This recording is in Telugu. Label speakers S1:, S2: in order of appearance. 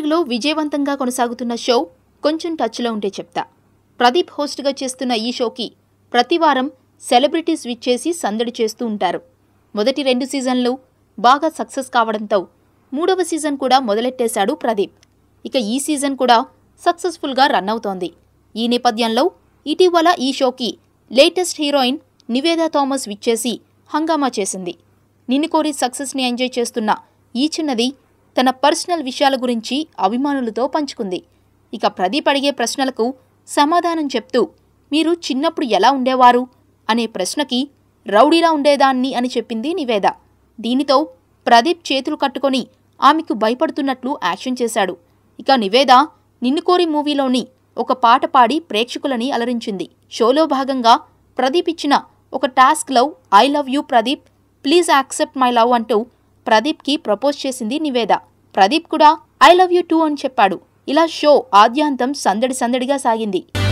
S1: తెలుగులో విజయవంతంగా కొనసాగుతున్న షో కొంచెం టచ్లో ఉంటే చెప్తా ప్రదీప్ హోస్ట్గా చేస్తున్న ఈ షోకి ప్రతి వారం సెలబ్రిటీస్ విచ్చేసి సందడి చేస్తూ ఉంటారు మొదటి రెండు సీజన్లు బాగా సక్సెస్ కావడంతో మూడవ సీజన్ కూడా మొదలెట్టేశాడు ప్రదీప్ ఇక ఈ సీజన్ కూడా సక్సెస్ఫుల్గా రన్ అవుతోంది ఈ నేపథ్యంలో ఇటీవల ఈ షోకి లేటెస్ట్ హీరోయిన్ నివేదా థామస్ విచ్చేసి హంగామా చేసింది నిన్ను కోరి సక్సెస్ని ఎంజాయ్ చేస్తున్న ఈ చిన్నది తన పర్సనల్ విషయాల గురించి అభిమానులతో పంచుకుంది ఇక ప్రదీప్ అడిగే ప్రశ్నలకు సమాధానం చెప్తూ మీరు చిన్నప్పుడు ఎలా ఉండేవారు అనే ప్రశ్నకి రౌడీలా ఉండేదాన్ని అని చెప్పింది నివేద దీనితో ప్రదీప్ చేతులు కట్టుకొని ఆమెకు భయపడుతున్నట్లు యాక్షన్ చేశాడు ఇక నివేద నిన్ను కోరి మూవీలోని ఒక పాట పాడి ప్రేక్షకులని అలరించింది షోలో భాగంగా ప్రదీప్ ఇచ్చిన ఒక task love I love you Pradeep please accept my love అంటూ ప్రదీప్కి ప్రపోజ్ చేసింది నివేద ప్రదీప్ కూడా ఐ లవ్ యూ టూ అని చెప్పాడు ఇలా షో ఆద్యాంతం సందడి సందడిగా సాగింది